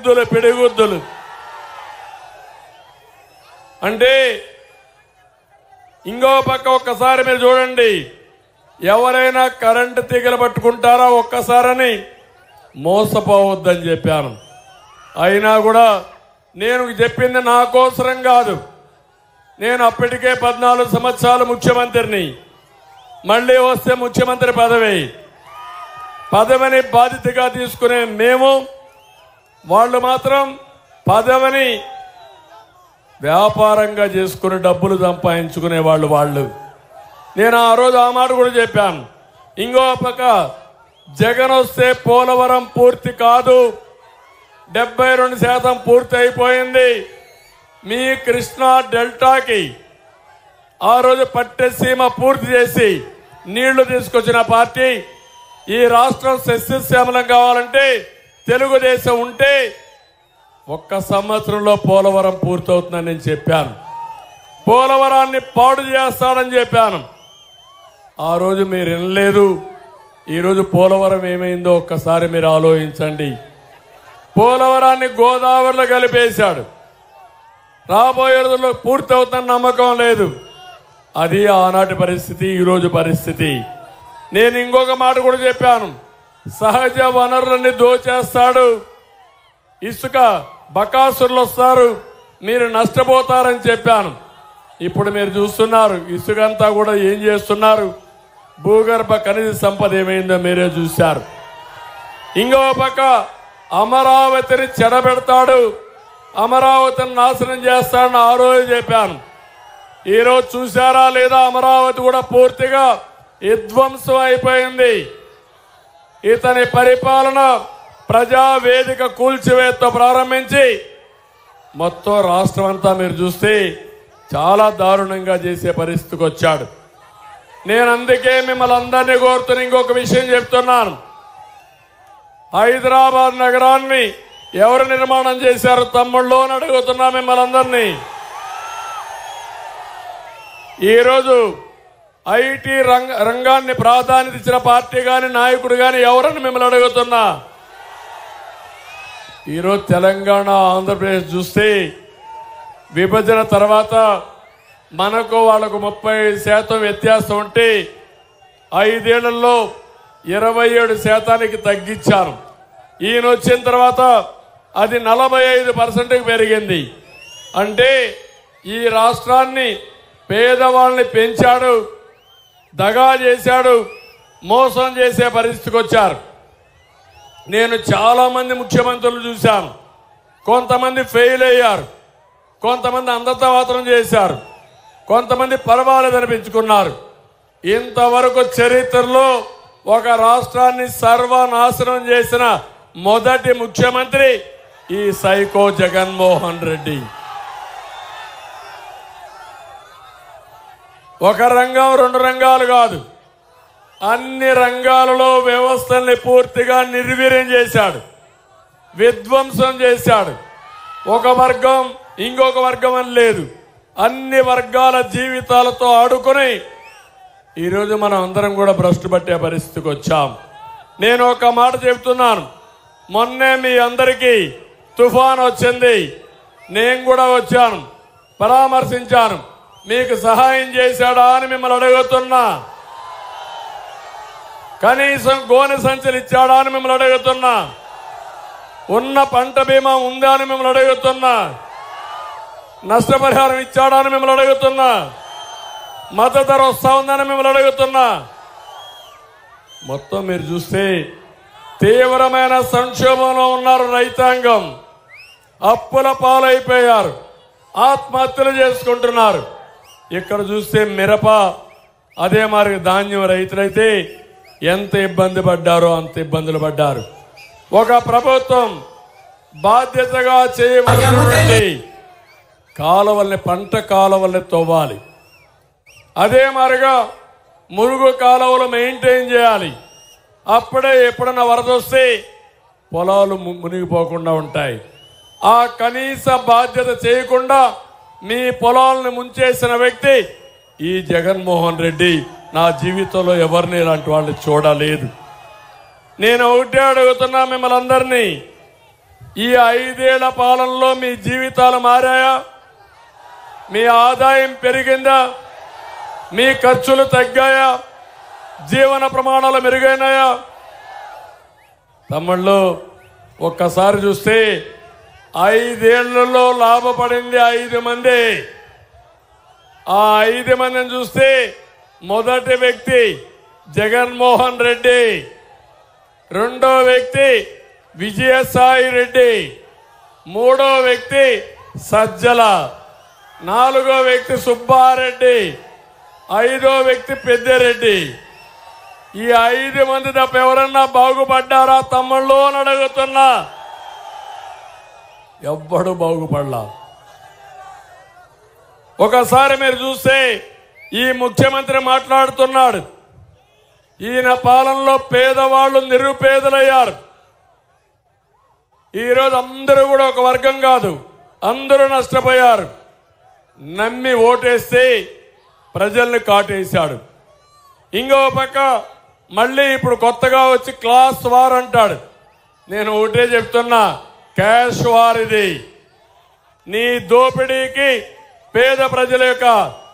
పిడిగుద్దులు పిడిగుద్దులు అంటే ఇంకో పక్క ఒక్కసారి మీరు చూడండి ఎవరైనా కరెంటు తీగలు పట్టుకుంటారా ఒక్కసారని మోసపోవద్దని చెప్పాను అయినా కూడా నేను చెప్పింది నా కోసరం కాదు నేను అప్పటికే పద్నాలుగు సంవత్సరాలు ముఖ్యమంత్రిని మళ్ళీ వస్తే ముఖ్యమంత్రి పదవి పదవిని బాధ్యతగా తీసుకునే మేము వాళ్ళు మాత్రం పదవిని వ్యాపారంగా చేసుకుని డబ్బులు సంపాదించుకునే వాళ్ళు వాళ్ళు నేను ఆ రోజు ఆ మాట కూడా చెప్పాను ఇంకో పక్క జగన్ వస్తే పోలవరం పూర్తి కాదు డెబ్బై రెండు శాతం పూర్తి అయిపోయింది మీ కృష్ణా డెల్టాకి ఆ రోజు పట్టెసీమ పూర్తి చేసి నీళ్లు తీసుకొచ్చిన పార్టీ ఈ రాష్ట్రం సస్యశ్యామలం కావాలంటే తెలుగుదేశం ఉంటే ఒక్క సంవత్సరంలో పోలవరం పూర్తవుతుందని నేను చెప్పాను పోలవరాన్ని పాడు చేస్తానని చెప్పాను ఆ రోజు మీరు వినలేదు ఈరోజు పోలవరం ఏమైందో ఒక్కసారి మీరు ఆలోచించండి పోలవరాన్ని గోదావరిలో కలిపేశాడు రాబోయే రోజుల్లో పూర్తవుతున్న నమ్మకం లేదు అది ఆనాటి పరిస్థితి ఈరోజు పరిస్థితి నేను ఇంకొక మాట కూడా చెప్పాను సహజ వనరులన్నీ దోచేస్తాడు ఇసుక బకాసురులు వస్తారు మీరు నష్టపోతారని చెప్పాను ఇప్పుడు మీరు చూస్తున్నారు ఇసుక అంతా కూడా ఏం చేస్తున్నారు భూగర్భ ఖనిజ సంపద ఏమైందో మీరే చూశారు ఇంకో పక్క అమరావతిని చెడబెడతాడు అమరావతిని నాశనం చేస్తాడని ఆ రోజు చెప్పాను ఈరోజు చూసారా లేదా అమరావతి కూడా పూర్తిగా విధ్వంసం అయిపోయింది ఇతని పరిపాలన ప్రజా వేదిక కూల్చివేత్తో ప్రారంభించి మొత్తం రాష్ట్రం అంతా మీరు చూస్తే చాలా దారుణంగా చేసే పరిస్థితికి వచ్చాడు నేను అందుకే మిమ్మల్ని అందరినీ కోరుతున్న ఇంకొక విషయం చెప్తున్నాను హైదరాబాద్ నగరాన్ని ఎవరు నిర్మాణం చేశారు తమ్ముళ్ళు అని అడుగుతున్నా మిమ్మల్ని అందరినీ ఈరోజు ఐటీ రంగ రంగాన్ని ప్రాధాన్యత ఇచ్చిన పార్టీ కానీ నాయకుడు కానీ ఎవరని మిమ్మల్ని అడుగుతున్నా ఈరోజు తెలంగాణ ఆంధ్రప్రదేశ్ చూస్తే విభజన తర్వాత మనకు వాళ్ళకు ముప్పై శాతం వ్యత్యాసం ఉంటే ఐదేళ్లలో ఇరవై ఏడు శాతానికి తగ్గించారు ఈయన వచ్చిన తర్వాత అది నలభై ఐదు పర్సెంట్కి పెరిగింది అంటే ఈ రాష్ట్రాన్ని పేదవాళ్ళని పెంచాడు దగా చేశాడు మోసం చేసే పరిస్థితికి వచ్చారు నేను చాలా మంది ముఖ్యమంత్రులు చూశాను కొంతమంది ఫెయిల్ అయ్యారు కొంతమంది అందతవాతనం చేశారు కొంతమంది పర్వాలేదు అనిపించుకున్నారు ఇంతవరకు చరిత్రలో ఒక రాష్ట్రాన్ని సర్వనాశనం చేసిన మొదటి ముఖ్యమంత్రి ఈ సైకో జగన్మోహన్ రెడ్డి ఒక రంగం రెండు రంగాలు కాదు అన్ని రంగాలలో వ్యవస్థల్ని పూర్తిగా నిర్వీర్యం చేశాడు విధ్వంసం చేశాడు ఒక వర్గం ఇంకొక వర్గం అని లేదు అన్ని వర్గాల జీవితాలతో ఆడుకొని ఈరోజు మనం అందరం కూడా భ్రష్టు పట్టే పరిస్థితికి వచ్చాం నేను ఒక మాట చెబుతున్నాను మొన్నే మీ అందరికీ తుఫాన్ వచ్చింది నేను కూడా వచ్చాను పరామర్శించాను మీకు సహాయం చేశాడా అని మిమ్మల్ని అడుగుతున్నా కనీసం గోనె సంచులు ఇచ్చాడా అని మిమ్మల్ని అడుగుతున్నా ఉన్న పంట బీమా ఉందా అని మిమ్మల్ని అడుగుతున్నా నష్టపరిహారం ఇచ్చాడా అని మిమ్మల్ని అడుగుతున్నా మద్దతు ధర వస్తా ఉందని మిమ్మల్ని అడుగుతున్నా మొత్తం మీరు చూస్తే తీవ్రమైన సంక్షోభంలో ఉన్నారు రైతాంగం అప్పుల పాలైపోయారు ఆత్మహత్యలు చేసుకుంటున్నారు ఇక్కడ చూస్తే మిరప అదే మరి ధాన్యం రైతులైతే ఎంత ఇబ్బంది పడ్డారో అంత ఇబ్బందులు పడ్డారు ఒక ప్రభుత్వం బాధ్యతగా చేయవలసినటువంటి కాలువల్ని పంట కాలువల్ని తవ్వాలి అదే మరిగా మురుగు కాలువలు మెయింటైన్ చేయాలి అప్పుడే ఎప్పుడన్నా వరద వస్తే పొలాలు ము- మునిగిపోకుండా ఉంటాయి ఆ కనీస బాధ్యత చేయకుండా మీ పొలాలను ముంచేసిన వ్యక్తి ఈ జగన్మోహన్ రెడ్డి నా జీవితంలో ఎవరిని ఇలాంటి వాళ్ళు చూడలేదు నేను ఒకటే అడుగుతున్నా మిమ్మల్ని అందరినీ ఈ ఐదేళ్ల పాలనలో మీ జీవితాలు మారాయా మీ ఆదాయం పెరిగిందా మీ ఖర్చులు తగ్గాయా జీవన ప్రమాణాలు మెరుగైనాయా తమ్ముళ్ళు ఒక్కసారి చూస్తే ఐదేళ్లలో లాభపడింది ఐదు మంది ఆ ఐదు మందిని చూస్తే మొదటి వ్యక్తి జగన్మోహన్ రెడ్డి రెండో వ్యక్తి విజయసాయి రెడ్డి మూడో వ్యక్తి సజ్జల నాలుగో వ్యక్తి సుబ్బారెడ్డి ఐదో వ్యక్తి పెద్దిరెడ్డి ఈ ఐదు మంది తప్ప ఎవరన్నా బాగుపడ్డారా తమ్ముళ్ళు అని అడుగుతున్నా ఎవ్వడు బాగుపడలా ఒకసారి మీరు చూస్తే ఈ ముఖ్యమంత్రి మాట్లాడుతున్నాడు ఈయన పాలనలో పేదవాళ్ళు నిరుపేదలయ్యారు ఈరోజు అందరూ కూడా ఒక వర్గం కాదు అందరూ నష్టపోయారు నమ్మి ఓటేస్తే ప్రజల్ని కాటేశాడు ఇంకో పక్క మళ్ళీ ఇప్పుడు కొత్తగా వచ్చి క్లాస్ వార్ అంటాడు నేను ఒకటే చెప్తున్నా క్యాష్ వార్ ఇది నీ దోపిడీకి పేద ప్రజల యొక్క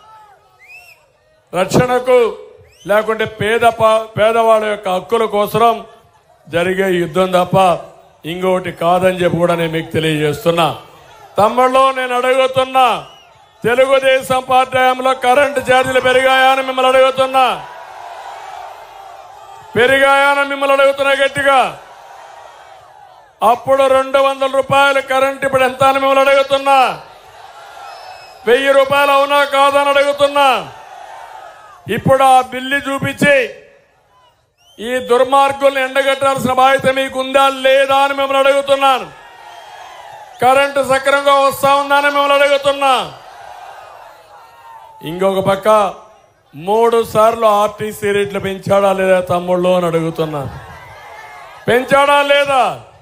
రక్షణకు లేకుంటే పేద ప- పేదవాళ్ళ యొక్క హక్కుల కోసం జరిగే యుద్ధం తప్ప ఇంకోటి కాదని చెప్పి కూడా నేను మీకు తెలియజేస్తున్నా తమ్ముళ్ళు నేను అడుగుతున్నా తెలుగుదేశం పార్టీ హయాంలో కరెంటు ఛార్జీలు పెరిగాయని మిమ్మల్ని అడుగుతున్నా పెరిగాయని మిమ్మల్ని అడుగుతున్నా గట్టిగా అప్పుడు రెండు వందల రూపాయలు కరెంట్ ఇప్పుడు ఎంత అని మిమ్మల్ని అడుగుతున్నా వెయ్యి రూపాయలు అవునా కాదని అడుగుతున్నా ఇప్పుడు ఆ బిల్లు చూపించి ఈ దుర్మార్గుల్ని ఎండగట్టాల్సిన బాధ్యత మీకుందా లేదా అని మిమ్మల్ని అడుగుతున్నాను కరెంటు సక్రమంగా వస్తా ఉందని మిమ్మల్ని అడుగుతున్నా ఇంకొక పక్క మూడు సార్లు ఆర్టీసీ రేట్లు పెంచాడా లేదా తమ్ముళ్ళు అని అడుగుతున్నా పెంచాడా లేదా